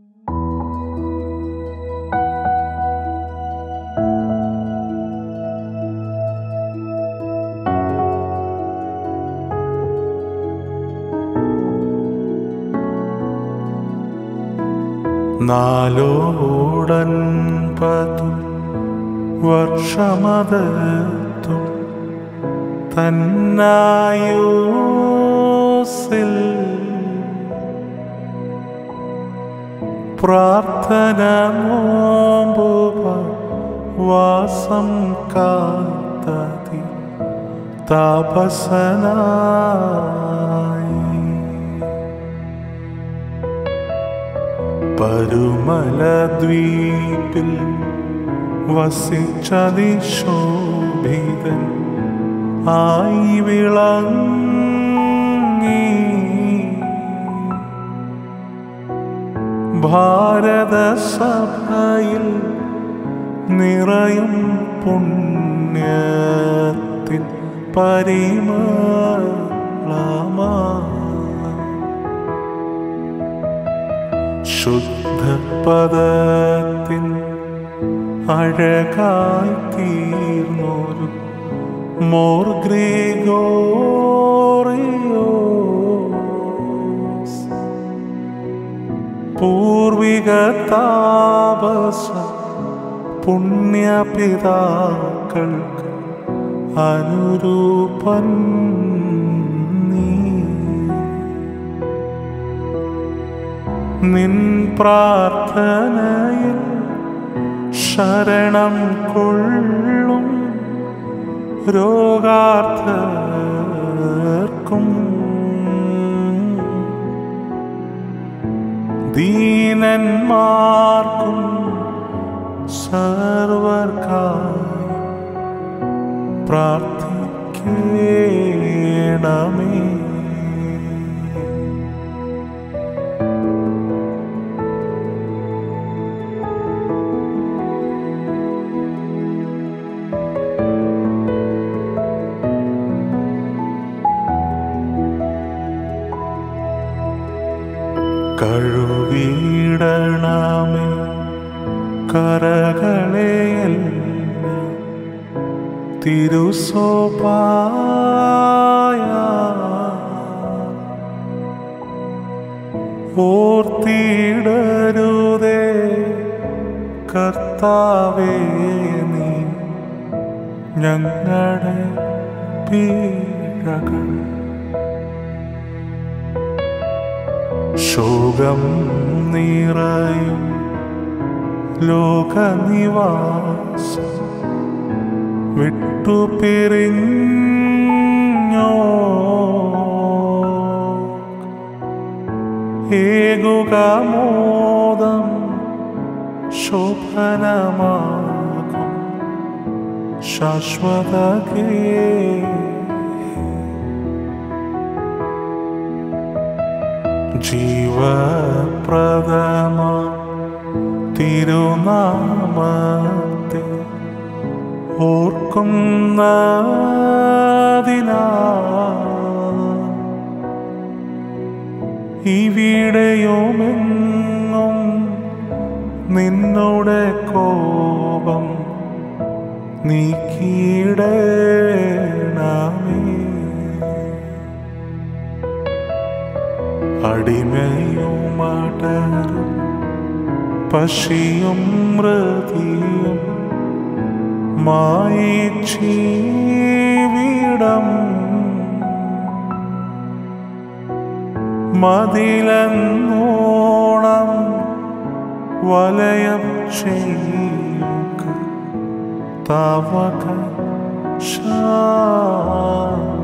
നാലോടൻപതു വർഷമതെത്തും തന്നായൂസിൽ പ്രാർത്ഥന നോമ്പുപ വാസം കാത്തതി താപസനായി പരുമലദ്വീപിൽ വസിച്ചതിശോഭിതൻ ആയി വിളങ്ങി ഭാരതസഭയിൽ നിറയും പുണ്യത്തിൻ പരിമളമാ ശുദ്ധപദത്തിൻ അഴകായി തീർന്നൊരു മോർ ഗ്രിഗോറിയോസ് പൂർവിക താപസ പുണ്യപിതാക്കൾക്ക് അനുരൂപൻ നീ നിൻ പ്രാർത്ഥനയിൽ ശരണം കൊള്ളും രോഗാർത്ഥർക്കും ദീനന്മാർക്കും സർവർക്കായി പ്രാർത്ഥിക്കണമേ കഴുകിയിടണമേ കരകളെയെല്ലാം തിരുസോപായ ഓർത്തിടരുതേ കർത്താവേ നീ ഞങ്ങളുടെ പീഴകൾ ശോകം നിറയും ലോകനിവാസം വിട്ടുപിരിഞ്ഞോ ഏകുക മോദം ശോഭനമാകും ശാശ്വതകേ ജീവപ്രദമ തിരുനാമത്തെ ഓർക്കുന്നതിനാ ഇവിടെയുമെങ്ങും നിന്നോടെ കോപം നീക്കിയിടണമേ അടിമയുമാട്ടരും പശിയും മൃതിയും മായിച്ചീവിടം മതിലെന്നോണം വലയം ചെയ്യുക തവക ശാ